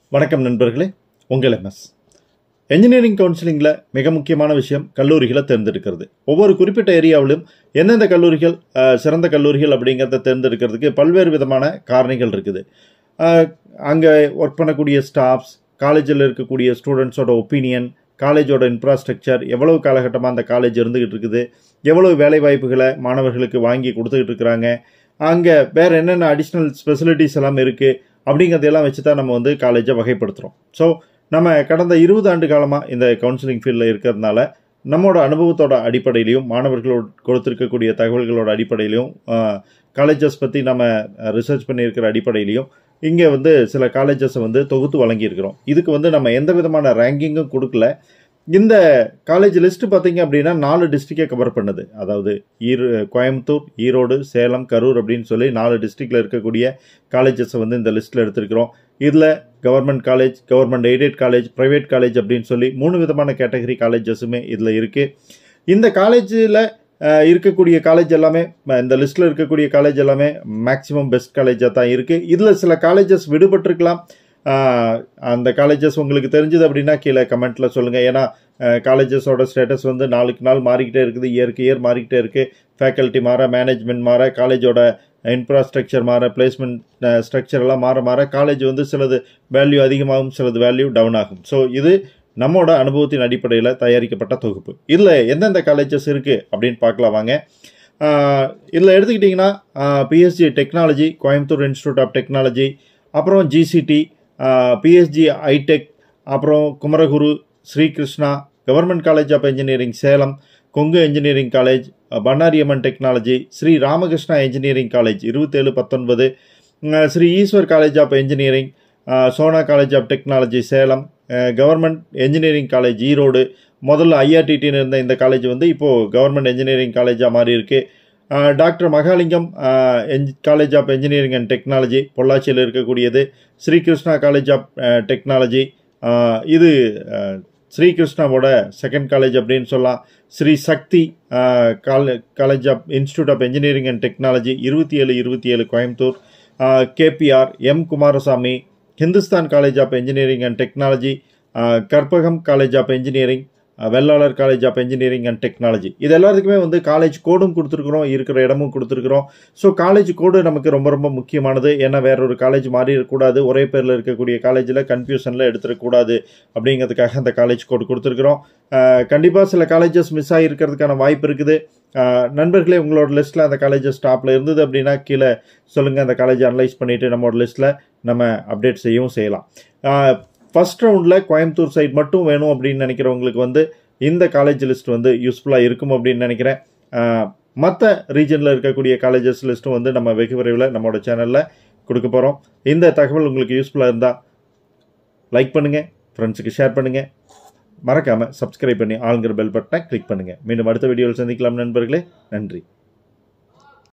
வணக்கம் நண்பர்களே உங்கள் எம்எஸ் என்ஜினியரிங் கவுன்சிலிங்கில் மிக முக்கியமான விஷயம் கல்லூரிகளை தேர்ந்தெடுக்கிறது ஒவ்வொரு குறிப்பிட்ட ஏரியாவிலும் எந்தெந்த கல்லூரிகள் அஹ், சிறந்த கல்லூரிகள் அப்படிங்கிறத தேர்ந்தெடுக்கிறதுக்கு பல்வேறு விதமான காரணிகள் இருக்குது அங்கே ஒர்க் பண்ணக்கூடிய ஸ்டாஃப்ஸ் காலேஜில் இருக்கக்கூடிய ஸ்டூடெண்ட்ஸோட ஒப்பீனியன் காலேஜோட இன்ஃப்ராஸ்ட்ரக்சர் எவ்வளவு காலகட்டமாக அந்த காலேஜ் இருந்துகிட்டு இருக்குது எவ்வளவு வேலை வாய்ப்புகளை மாணவர்களுக்கு வாங்கி கொடுத்துக்கிட்டு இருக்கிறாங்க அங்கே வேறு என்னென்ன அடிஷ்னல் ஸ்பெசிலிட்டிஸ் எல்லாம் இருக்குது அப்படிங்கிறதையெல்லாம் வச்சு தான் நம்ம வந்து காலேஜை வகைப்படுத்துகிறோம் ஸோ நம்ம கடந்த இருபது ஆண்டு காலமாக இந்த கவுன்சிலிங் ஃபீல்டில் இருக்கிறதுனால நம்மளோட அனுபவத்தோட அடிப்படையிலையும் மாணவர்களோட கொடுத்துருக்கக்கூடிய தகவல்களோட அடிப்படையிலையும் காலேஜஸ் பற்றி நம்ம ரிசர்ச் பண்ணியிருக்கிற அடிப்படையிலையும் இங்கே வந்து சில காலேஜஸை வந்து தொகுத்து வழங்கியிருக்கிறோம் இதுக்கு வந்து நம்ம எந்த விதமான ரேங்கிங்கும் கொடுக்கல இந்த காலேஜ் லிஸ்ட் பார்த்தீங்க அப்படின்னா நாலு டிஸ்ட்ரிக்டை கவர் பண்ணுது அதாவது ஈர் கோயம்புத்தூர் ஈரோடு சேலம் கரூர் அப்படின்னு சொல்லி நாலு டிஸ்ட்ரிக்டில் இருக்கக்கூடிய காலேஜஸை வந்து இந்த லிஸ்ட்டில் எடுத்திருக்கிறோம் இதில் government college government aided college private college அப்படின்னு சொல்லி மூணு விதமான கேட்டகரி காலேஜஸுமே இதில் இருக்குது இந்த காலேஜில் இருக்கக்கூடிய காலேஜ் எல்லாமே ம, இந்த லிஸ்ட்டில் இருக்கக்கூடிய காலேஜ் எல்லாமே மேக்ஸிமம் பெஸ்ட் காலேஜாக தான் இருக்குது இதில் சில காலேஜஸ் விடுபட்டிருக்கலாம் அஹ், அந்த காலேஜஸ் உங்களுக்கு தெரிஞ்சது அப்படின்னா கீழே கமெண்ட்டில் சொல்லுங்கள் ஏன்னா காலேஜஸோட ஸ்டேட்டஸ் வந்து நாளுக்கு நாள் மாறிக்கிட்டே இருக்குது இயருக்கு இயர் மாறிக்கிட்டே இருக்குது ஃபேக்கல்ட்டி மாற மேனேஜ்மெண்ட் மாற காலேஜோட இன்ஃப்ராஸ்ட்ரக்சர் மாற பிளேஸ்மெண்ட் ஸ்ட்ரக்சர் எல்லாம் மாற மாற காலேஜ் வந்து சிலது வேல்யூ அதிகமாகும் சிலது வேல்யூ டவுன் ஆகும் ஸோ இது நம்மோட அனுபவத்தின் அடிப்படையில் தயாரிக்கப்பட்ட தொகுப்பு இதில் எந்தெந்த காலேஜஸ் இருக்குது அப்படின்னு பார்க்கலாம் வாங்க இதில் எடுத்துக்கிட்டிங்கன்னா PSG technology Coimbatore institute of technology அப்புறம் ஜிசிடி பிஎஸ்ஜி ஐடெக் அப்புறம் Kumaraguru Srikrishna government college of engineering Salem Kongu engineering college Bannari Amman technology Sri Ramakrishna engineering college இருபத்தேழு பத்தொன்பது அஹ், Sri Eswar college of engineering அஹ், Sona college of technology Salem government engineering college Erode முதல்ல ஐஆர்டிடின்னு இருந்த இந்த காலேஜ் வந்து இப்போது கவர்மெண்ட் என்ஜினியரிங் காலேஜாக மாறி இருக்கு அஹ், doctor Mahalingam college of engineering and technology பொள்ளாச்சியில் இருக்கக்கூடியது ஸ்ரீகிருஷ்ணா காலேஜ் ஆஃப் டெக்னாலஜி இது அஹ், ஸ்ரீகிருஷ்ணாவோட செகண்ட் காலேஜ் அப்படின்னு சொல்லலாம் Sri Sakthi college of institute of engineering and technology இருபத்தி ஏழு இருபத்தி ஏழு Coimbatore KPR M Kumarasamy Hindusthan college of engineering and technology Karpagam college of engineering Vellalar college of engineering and technology இது எல்லாத்துக்குமே வந்து காலேஜ் கோடும் கொடுத்துருக்குறோம் இருக்கிற இடமும் கொடுத்துருக்குறோம் ஸோ காலேஜ் கோடு நமக்கு ரொம்ப ரொம்ப முக்கியமானது ஏன்னா வேற ஒரு காலேஜ் மாறிடக்கூடாது ஒரே பேரில் இருக்கக்கூடிய காலேஜில் கன்ஃபியூஷனில் எடுத்துடக்கூடாது அப்படிங்கிறதுக்காக அந்த காலேஜ் கோடு கொடுத்துருக்குறோம் கண்டிப்பாக சில காலேஜஸ் மிஸ் ஆகிருக்கிறதுக்கான வாய்ப்பு இருக்குது அஹ், நண்பர்களே உங்களோட லிஸ்ட்டில் அந்த காலேஜஸ் டாப்பில் இருந்தது அப்படின்னா கீழே சொல்லுங்கள் அந்த காலேஜ் அனலைஸ் பண்ணிவிட்டு நம்மளோட லிஸ்ட்டில் நம்ம அப்டேட் செய்யவும் செய்யலாம் ஃபர்ஸ்ட் ரவுண்டில் கோயம்புத்தூர் சைட் மட்டும் வேணும் அப்படின்னு நினைக்கிறவங்களுக்கு வந்து இந்த காலேஜ் லிஸ்ட் வந்து யூஸ்ஃபுல்லாக இருக்கும் அப்படின்னு நினைக்கிறேன் மற்ற ரீஜனில் இருக்கக்கூடிய காலேஜஸ் லிஸ்ட்டும் வந்து நம்ம வெகு விரைவில் நம்மளோட சேனலில் கொடுக்க போகிறோம் இந்த தகவல் உங்களுக்கு யூஸ்ஃபுல்லாக இருந்தால் லைக் பண்ணுங்கள் ஃப்ரெண்ட்ஸுக்கு ஷேர் பண்ணுங்கள் மறக்காமல் சப்ஸ்கிரைப் பண்ணி ஆளுங்கிற பெல் பட்டனை கிளிக் பண்ணுங்கள் மீண்டும் அடுத்த வீடியோவில் சந்திக்கலாம் நண்பர்களே நன்றி